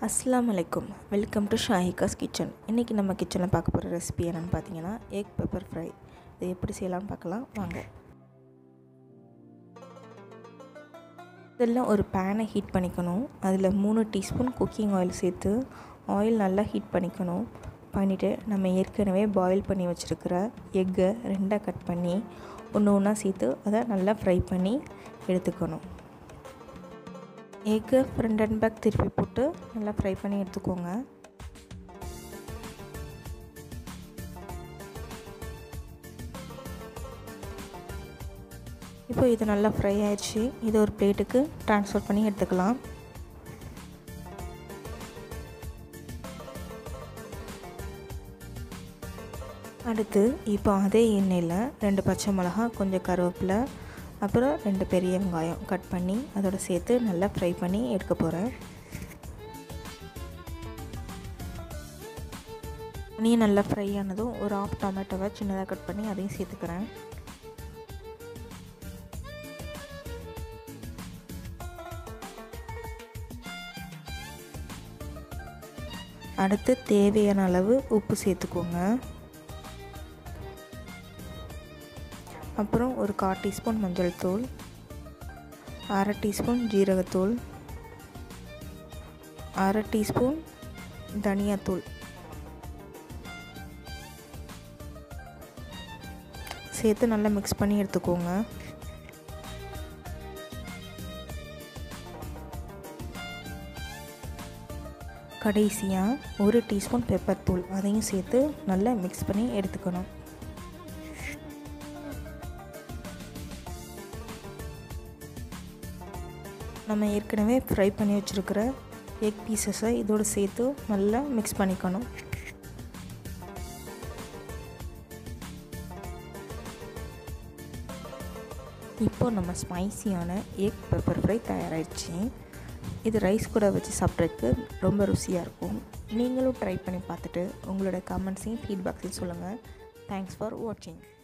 அஸ்ஸலாமு அலைக்கும் welcome to ஷாஹிகாஸ் kitchen இன்றைக்கி நம்ம கிச்சனில் பார்க்க போகிற ரெசிபி என்னென்னு பார்த்தீங்கன்னா எக் பெப்பர் ஃப்ரை இது எப்படி செய்யலாம்னு பார்க்கலாம் வாங்க இதெல்லாம் ஒரு பேனை ஹீட் பண்ணிக்கணும் அதில் மூணு டீஸ்பூன் குக்கிங் ஆயில் சேர்த்து ஆயில் நல்லா ஹீட் பண்ணிக்கணும் பண்ணிவிட்டு நம்ம ஏற்கனவே பாயில் பண்ணி வச்சுருக்கிற எக்கை ரெண்டாக கட் பண்ணி ஒன்று ஒன்றா சேர்த்து அதை நல்லா ஃப்ரை பண்ணி எடுத்துக்கணும் எக்கை ஃப்ரண்ட் அண்ட் பேக் திருப்பி போட்டு நல்லா ஃப்ரை பண்ணி எடுத்துக்கோங்க இப்போ இது நல்லா ஃப்ரை ஆயிடுச்சு இது ஒரு பிளேட்டுக்கு ட்ரான்ஸ்ஃபர் பண்ணி எடுத்துக்கலாம் அடுத்து இப்போ அதே எண்ணெயில் ரெண்டு பச்சை மிளகா கொஞ்சம் கருவேப்பிலை அப்புறம் ரெண்டு பெரிய வெங்காயம் கட் பண்ணி அதோட சேர்த்து நல்லா ஃப்ரை பண்ணி எடுக்க போகிறேன் நீ நல்லா ஃப்ரை ஆனதும் ஒரு ஆஃப் டொமேட்டோவை சின்னதாக கட் பண்ணி அதையும் சேர்த்துக்கிறேன் அடுத்து தேவையான அளவு உப்பு சேர்த்துக்கோங்க அப்புறம் ஒரு கால் டீஸ்பூன் மஞ்சள் தூள் அரை டீஸ்பூன் ஜீரகத்தூள் அரை டீஸ்பூன் தனியாத்தூள் சேர்த்து நல்லா மிக்ஸ் பண்ணி எடுத்துக்கோங்க கடைசியாக ஒரு டீஸ்பூன் பெப்பர் தூள் அதையும் சேர்த்து நல்லா மிக்ஸ் பண்ணி எடுத்துக்கணும் நம்ம ஏற்கனவே ஃப்ரை பண்ணி வச்சுருக்கிற எக் பீசஸை இதோடு சேர்த்து நல்லா மிக்ஸ் பண்ணிக்கணும் இப்போ நம்ம ஸ்பைசியான எக் பெப்பர் ஃப்ரை தயாராகிடுச்சு இது ரைஸ் கூட வச்சு சாப்பிட்றதுக்கு ரொம்ப ருசியாக இருக்கும் நீங்களும் ட்ரை பண்ணி பார்த்துட்டு உங்களோட கமெண்ட்ஸையும் ஃபீட்பேக்ஸையும் சொல்லுங்கள் தேங்க்ஸ் ஃபார் வாட்சிங்